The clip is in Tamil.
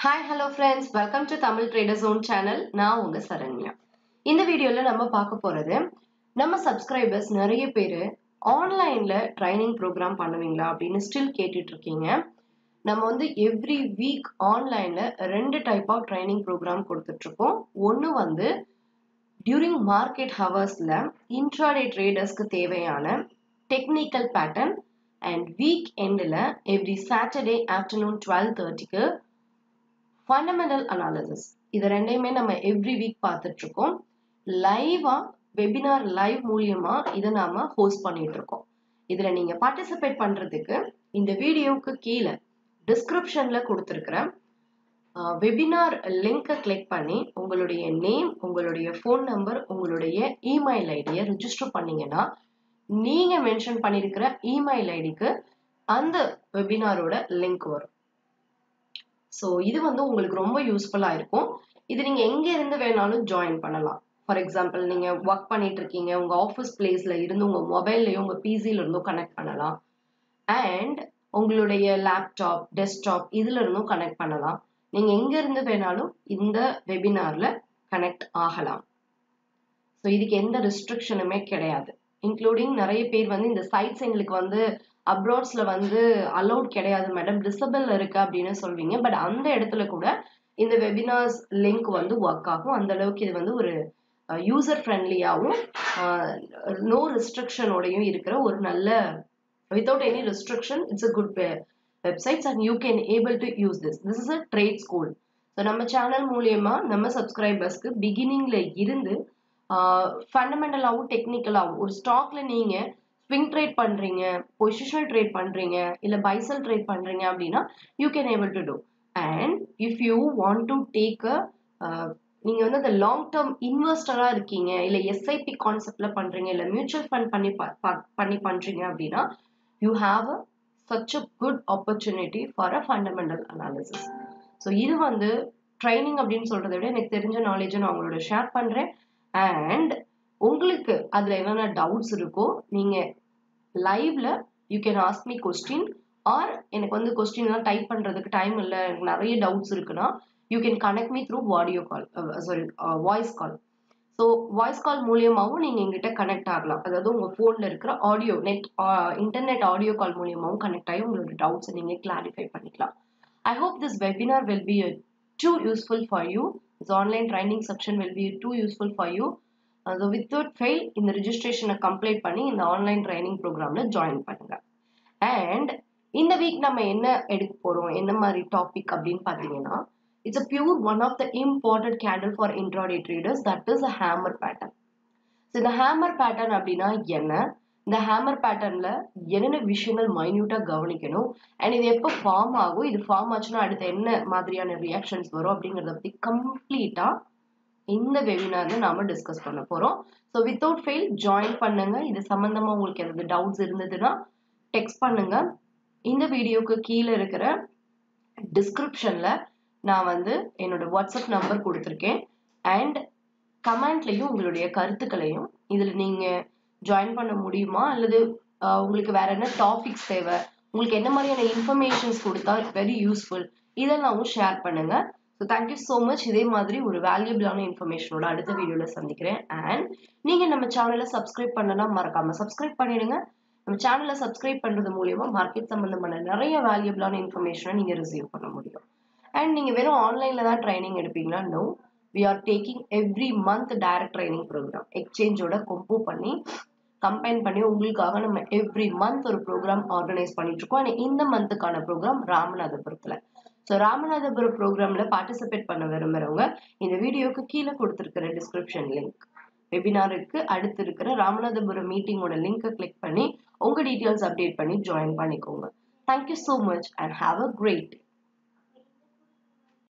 hi hello friends welcome to Tamil trader zone channel நான் உங்க சரண்யா இந்த வீடியோல நம்ம பார்க்க போறது நம்ம சப்ஸ்கிரைபர்ஸ் நிறைய பேர் ஆன்லைன்ல ட்ரைனிங் ப்ரோக்ராம் பண்ணுவீங்களா அப்படின்னு ஸ்டில் கேட்டுட்டு இருக்கீங்க நம்ம வந்து எவ்ரி வீக் ஆன்லைன்ல ரெண்டு டைப் ஆஃப் ட்ரைனிங் ப்ரோக்ராம் கொடுத்துட்டு இருக்கோம் ஒன்று வந்து டியூரிங் மார்க்கெட் ஹவர்ஸ்ல இன்ட்ராடே ட்ரேடர்ஸ்க்கு தேவையான டெக்னிக்கல் பேட்டர்ன் அண்ட் வீக் எண்டில் எவ்ரி சாட்டர்டே ஆஃப்டர்நூன் டுவெல் தேர்ட்டிக்கு ஃபண்டமெண்டல் அனாலிசிஸ் இது ரெண்டையுமே நம்ம எவ்ரி வீக் பார்த்துட்டு இருக்கோம் லைவா வெபினார் லைவ் மூலியமா இதை நாம ஹோஸ்ட் பண்ணிட்டு இருக்கோம் இதுல நீங்க பார்ட்டிசிபேட் பண்றதுக்கு இந்த வீடியோவுக்கு கீழே டிஸ்கிரிப்ஷன்ல கொடுத்துருக்கிற வெபினார் லிங்கை கிளிக் பண்ணி உங்களுடைய நேம் உங்களுடைய ஃபோன் நம்பர் உங்களுடைய இமெயில் ஐடியை ரிஜிஸ்டர் பண்ணீங்கன்னா நீங்க மென்ஷன் பண்ணியிருக்கிற இமெயில் ஐடிக்கு அந்த வெபினாரோட லிங்க் வரும் ஸோ இது வந்து உங்களுக்கு ரொம்ப யூஸ்ஃபுல்லாக இருக்கும் இது நீங்கள் எங்கே இருந்து வேணாலும் ஜாயின் பண்ணலாம் ஃபார் எக்ஸாம்பிள் நீங்கள் ஒர்க் பண்ணிட்டு இருக்கீங்க உங்கள் ஆஃபீஸ் பிளேஸில் இருந்து உங்கள் மொபைல்லையோ உங்கள் பிசியில இருந்தும் கனெக்ட் பண்ணலாம் அண்ட் உங்களுடைய லேப்டாப் டெஸ்க்டாப் இதுல இருந்தும் கனெக்ட் பண்ணலாம் நீங்கள் எங்க இருந்து வேணாலும் இந்த வெபினார்ல கனெக்ட் ஆகலாம் ஸோ இதுக்கு எந்த ரெஸ்ட்ரிக்ஷனுமே கிடையாது இன்க்ளூடிங் நிறைய பேர் வந்து இந்த சைட்ஸ் எங்களுக்கு வந்து அப்ராட்ஸ்ல வந்து அலௌட் கிடையாது மேடம் டிசபிள் இருக்கு அப்படின்னு சொல்வீங்க பட் அந்த இடத்துல கூட இந்த வெபினார்ஸ் லிங்க் வந்து ஒர்க் ஆகும் அந்த அளவுக்கு இது வந்து ஒரு யூசர் ஃப்ரெண்ட்லியாகவும் நோ ரெஸ்ட்ரிக்ஷனோடையும் இருக்கிற ஒரு நல்ல without any restriction it's a good websites and you can able to use this this is a trade school so நம்ம சேனல் மூலியமா நம்ம சப்ஸ்கிரைபர்ஸ்க்கு பிகினிங்ல இருந்து ஃபண்டமெண்டலாகவும் டெக்னிக்கலாகவும் ஒரு ஸ்டாக்ல நீங்க ஸ்விங் ட்ரேட் பண்றீங்க பொசிஷனல் ட்ரேட் பண்றீங்க இல்ல பைசல் ட்ரேட் பண்றீங்க அப்படின்னா you can able to do and if you want to take a நீங்க வந்து அந்த லாங் டேர்ம் இன்வெஸ்டரா இருக்கீங்க இல்ல எஸ்ஐபி கான்செப்ட்ல பண்றீங்க இல்ல மியூச்சுவல் ஃபண்ட் பண்ணி பண்ணி பண்றீங்க அப்படின்னா you have a such a good opportunity for a fundamental analysis so இது வந்து ட்ரைனிங் அப்படின்னு சொல்றதை விட எனக்கு தெரிஞ்ச நாலேஜை நான் உங்களோட ஷேர் பண்றேன் அண்ட் உங்களுக்கு அதுல என்னென்ன டவுட்ஸ் இருக்கோ நீங்க லைவ்ல you can ask me question or எனக்கு வந்து கொஸ்டின் எல்லாம் டைப் பண்றதுக்கு டைம் இல்லை எனக்கு நிறைய டவுட்ஸ் இருக்குன்னா you can connect me through audio call sorry voice call so voice call மூலியமாகவும் நீங்கள் எங்கிட்ட கனெக்ட் ஆகலாம் அதாவது உங்கள் ஃபோனில் இருக்கிற audio net internet audio call மூலியமாகவும் கனெக்ட் ஆகி உங்களோட டவுட்ஸை நீங்கள் கிளாரிஃபை பண்ணிக்கலாம் I hope this webinar will be too useful for you this online training section will be too useful for you so without fail இந்த ரிஜிஸ்ட்ரேஷனை கம்ப்ளீட் பண்ணி இந்த ஆன்லைன் ட்ரைனிங் ப்ரோக்ராமில் ஜாயின் பண்ணுங்க அண்ட் இந்த வீக் நம்ம என்ன எடுக்க போகிறோம் என்ன மாதிரி டாபிக் அப்படின்னு பார்த்தீங்கன்னா it's a pure one of the important candle for intraday traders that is a hammer pattern so இந்த ஹேமர் பேட்டர்ன் அப்படின்னா என்ன இந்த ஹேமர் பேட்டர்ன்ல என்னென்ன விஷயங்கள் மைன்யூட்டாக கவனிக்கணும் அண்ட் இது எப்போ ஃபார்ம் ஆகும் இது ஃபார்ம் ஆச்சுன்னா அடுத்து என்ன மாதிரியான ரியாக்ஷன்ஸ் வரும் அப்படிங்கிறத பற்றி கம்ப்ளீட்டாக இந்த வெபினார்ல நாம டிஸ்கஸ் பண்ண போறோம் ஸோ வித்தவுட் ஃபெயில் ஜாயின் பண்ணுங்க இது சம்பந்தமா உங்களுக்கு எதாவது டவுட்ஸ் இருந்ததுன்னா டெக்ஸ்ட் பண்ணுங்க இந்த வீடியோக்கு கீழே இருக்கிற டிஸ்கிரிப்ஷன்ல நான் வந்து என்னோட வாட்ஸ்அப் நம்பர் கொடுத்துருக்கேன் அண்ட் கமெண்ட்லையும் உங்களுடைய கருத்துக்களையும் இதில் நீங்க ஜாயின் பண்ண முடியுமா அல்லது உங்களுக்கு வேற என்ன டாபிக்ஸ் தேவை உங்களுக்கு என்ன மாதிரியான இன்ஃபர்மேஷன்ஸ் கொடுத்தா வெரி யூஸ்ஃபுல் இதெல்லாம் ஷேர் பண்ணுங்க ஸோ தேங்க்யூ ஸோ மச் இதே மாதிரி ஒரு வேல்யூபிளான இன்ஃபர்மேஷனோட அடுத்த வீடியோவில் சந்திக்கிறேன் அண்ட் நீங்கள் நம்ம சேனலை சப்ஸ்கிரைப் பண்ணலாம் மறக்காம சப்ஸ்கிரைப் பண்ணிடுங்க நம்ம சேனலை சப்ஸ்கிரைப் பண்ணுறது மூலியமா மார்க்கெட் சம்மந்தமான நிறைய வேல்யூபிளான இன்ஃபர்மேஷனை நீங்கள் ரிசீவ் பண்ண முடியும் அண்ட் நீங்கள் வெறும் ஆன்லைனில் தான் ட்ரைனிங் எடுப்பீங்களா no we are taking every month direct training program எக்ஸ்சேஞ்சோட கொம்பு பண்ணி கம்பைன் பண்ணி உங்களுக்காக நம்ம எவ்ரி மந்த் ஒரு ப்ரோக்ராம் ஆர்கனைஸ் பண்ணிட்டு இருக்கோம் அண்ட் இந்த மந்த்துக்கான ப்ரோக்ராம் ராமநாதபுரத்தில் ஸோ ராமநாதபுரம் ப்ரோக்ராமில் பார்ட்டிசிபேட் பண்ண விரும்புகிறவங்க இந்த வீடியோக்கு கீழே கொடுத்துருக்கிற டிஸ்கிரிப்ஷன் லிங்க் வெபினாருக்கு அடுத்து இருக்கிற ராமநாதபுரம் மீட்டிங்கோட லிங்கை கிளிக் பண்ணி உங்கள் டீட்டெயில்ஸ் அப்டேட் பண்ணி ஜாயின் பண்ணிக்கோங்க thank you so much and have a great